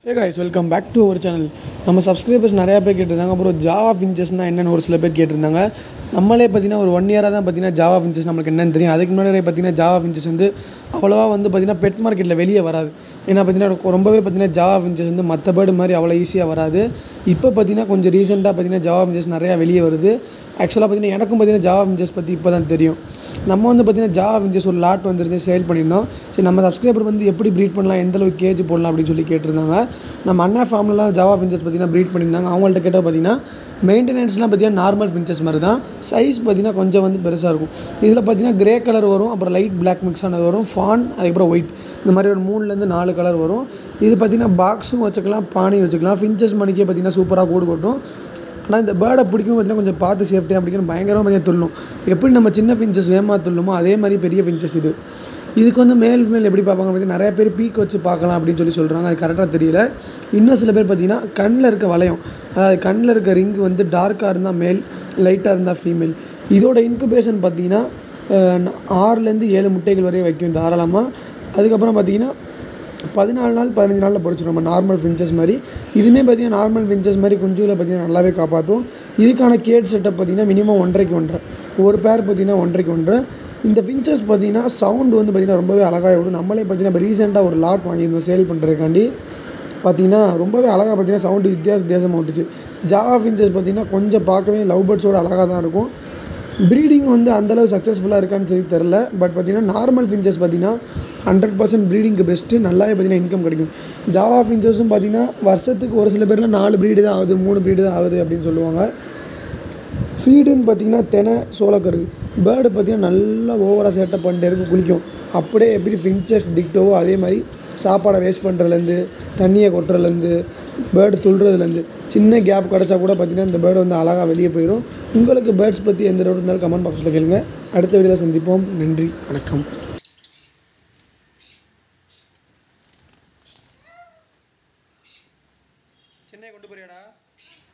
hey guys welcome back to our channel நம்ம subscribers நிறையா பேர் கேட்டிருந்தாங்க அப்புறம் ஜாவா ஃபின்ச்சஸ்னால் என்னென்னு ஒரு சில பேர் கேட்டிருந்தாங்க நம்மளே பார்த்தீங்கன்னா ஒரு ஒன் இயராக தான் பார்த்தீங்கன்னா ஜாவா ஃபின்ச்சஸ் நம்மளுக்கு என்னன்னு தெரியும் அதுக்கு முன்னாடி பார்த்தீங்கன்னா ஜாவா ஃபின்ச்சஸ் வந்து அவ்வளோவா வந்து பார்த்தீங்கன்னா பெட் மார்க்கெட்டில் வெளியே வராது ஏன்னா பார்த்தீங்கன்னா ரொம்பவே பார்த்தீங்கன்னா ஜாவா ஃபின்ச்சஸ் வந்து மற்ற பேர்டு மாதிரி அவ்வளோ ஈஸியாக வராது இப்போ பார்த்தீங்கன்னா கொஞ்சம் ரீசெண்டாக பார்த்தீங்கன்னா ஜாவா ஃபின்ச்சஸ் நிறையா வெளியே வருது ஆக்சுவலாக பார்த்தீங்கன்னா எனக்கும் பார்த்தீங்கன்னா ஜாவா ஃபின்ச்சஸ் பற்றி இப்போ தான் தெரியும் நம்ம வந்து பார்த்தீங்கன்னா ஜாவா ஃபின்ச்சஸ் ஒரு லாட் வந்துருச்சு சேல் பண்ணியிருந்தோம் சரி நம்ம சப்ஸ்கிரைபர் வந்து எப்படி ப்ரீட் பண்ணலாம் எந்த அளவுக்கு கேஜ் போடலாம் அப்படின்னு சொல்லி கேட்டிருந்தாங்க நம்ம அண்ணா ஃபார்ம்லலாம் ஜாவா ஃபின்ச்சஸ் பார்த்தீங்கன்னா ப்ரீட் பண்ணியிருந்தாங்க அவங்கள்ட்ட கேட்டால் பார்த்தீங்கன்னா மெயின்டெனன்ஸ்லாம் பார்த்தீங்கன்னா நார்மல் ஃபின்ச்சஸ் மாதிரி தான் சைஸ் பார்த்தீங்கன்னா கொஞ்சம் வந்து பெருசாக இருக்கும் இதில் பார்த்தீங்கன்னா கிரே கலர் வரும் அப்புறம் லைட் பிளாக் மிக்ஸ் ஆனது வரும் ஃபான் அதுக்கப்புறம் ஒயிட் இந்த மாதிரி ஒரு மூணுலேருந்து நாலு கலர் வரும் இது பார்த்தீங்கன்னா பாக்ஸும் வச்சுக்கலாம் பானையும் வச்சுக்கலாம் ஃபின்ச்சஸ் மணிக்கே பார்த்தீங்கன்னா சூப்பராக கூடு கொட்டும் ஆனால் இந்த பேர்டை பிடிக்கும் பார்த்தீங்கன்னா கொஞ்சம் பார்த்து சேஃப்டியாக பிடிக்கணும் பயங்கரமாக பார்த்தீங்கன்னா துள்ளும் எப்படி நம்ம சின்ன ஃபின்ச்சஸ் வேகமாக துள்ளுமோ அதே மாதிரி பெரிய ஃபின்ச்சஸ் இது இதுக்கு வந்து மேல் ஃபீமேல் எப்படி பார்ப்பாங்க பார்த்தீங்கன்னா நிறைய பேர் பீக் வச்சு பார்க்கலாம் அப்படின்னு சொல்லி சொல்கிறாங்க அது கரெக்டாக தெரியல இன்னும் சில பேர் பார்த்தீங்கன்னா கண்ணில் இருக்க வளையம் அதாவது கண்ணில் இருக்க ரிங் வந்து டார்க்காக இருந்தால் மேல் லைட்டாக இருந்தால் ஃபீமேல் இதோட இன்குபேஷன் பார்த்தீங்கன்னா அஹ், ஆறுலேருந்து ஏழு முட்டைகள் வரை வைக்கும் தாராளமாக அதுக்கப்புறம் பார்த்தீங்கன்னா பதினாலு நாள் பதினஞ்சு நாளில் பொறிச்சிடும் நம்ம நார்மல் ஃபின்ச்சஸ் மாதிரி இதுவுமே பார்த்தீங்கன்னா நார்மல் ஃபின்ச்சஸ் மாதிரி குஞ்சுகளை பார்த்தீங்கன்னா நல்லாவே காப்பாற்றும் இதுக்கான கேட் செட்டப் பார்த்தீங்கன்னா மினிமம் ஒன்றரைக்கு ஒன்றரை ஒரு பேர் பார்த்தீங்கன்னா ஒன்றரைக்கு ஒன்றரை இந்த ஃபின்ச்சஸ் பார்த்தீங்கன்னா சவுண்ட் வந்து பார்த்தீங்கன்னா ரொம்பவே அழகாக விடும் நம்மளே பார்த்தீங்கன்னா இப்போ ரீசெண்டாக ஒரு லாட் வாங்கியிருந்தோம் சேல் பண்ணுறதுக்காண்டி பார்த்தீங்கன்னா ரொம்பவே அழகாக பார்த்தீங்கன்னா சவுண்டு வித்தியாச வித்தியாசமாக விட்டுச்சு ஜாவா ஃபின்ச்சஸ் பார்த்தீங்கன்னா கொஞ்சம் பார்க்கவே லவ் பேர்ட்ஸோட அழகாக தான் இருக்கும் ப்ரீடிங் வந்து அந்தளவு சக்ஸஸ்ஃபுல்லாக இருக்கான்னு சொல்லி தெரில பட் பார்த்தீங்கன்னா நார்மல் ஃபின்ச்சஸ் பார்த்தீங்கன்னா ஹண்ட்ரட் பர்சன்ட் ப்ரீடிங்க்கு பெஸ்ட்டு நல்லாவே பார்த்தீங்கன்னா இன்கம் கிடைக்கும் ஜாவா ஃபின்ச்சஸும் பார்த்தீங்கன்னா வருஷத்துக்கு ஒரு சில பேர்லாம் நாலு ப்ரீடு தான் ஆகுது மூணு ப்ரீடு தான் ஆகுது அப்படின்னு சொல்லுவாங்க ஃபீடுன்னு பார்த்தீங்கன்னா தெனை சோளக்கரு பேர்டு பார்த்தீங்கன்னா நல்லா ஓவராக சேட்டப் பண்ணிட்டே இருக்கும் குளிக்கும் அப்படியே எப்படி ஃபின்ச்சஸ் டிக்டோவோ அதே மாதிரி சாப்பாடை வேஸ்ட் பண்ணுறதுலேருந்து தண்ணியை கொட்டுறதுலேருந்து பேர்டு துள்ளுறதுலேருந்து சின்ன கேப் கிடச்சா கூட பார்த்தீங்கன்னா இந்த பேர்டு வந்து அழகாக வெளியே போயிடும் உங்களுக்கு பேர்ட்ஸ் பற்றி எந்த டவுட் இருந்தாலும் கமெண்ட் பாக்ஸில் கேளுங்க அடுத்த வீடியோவில் சந்திப்போம் நன்றி வணக்கம் சென்னை கொண்டு போறியாடா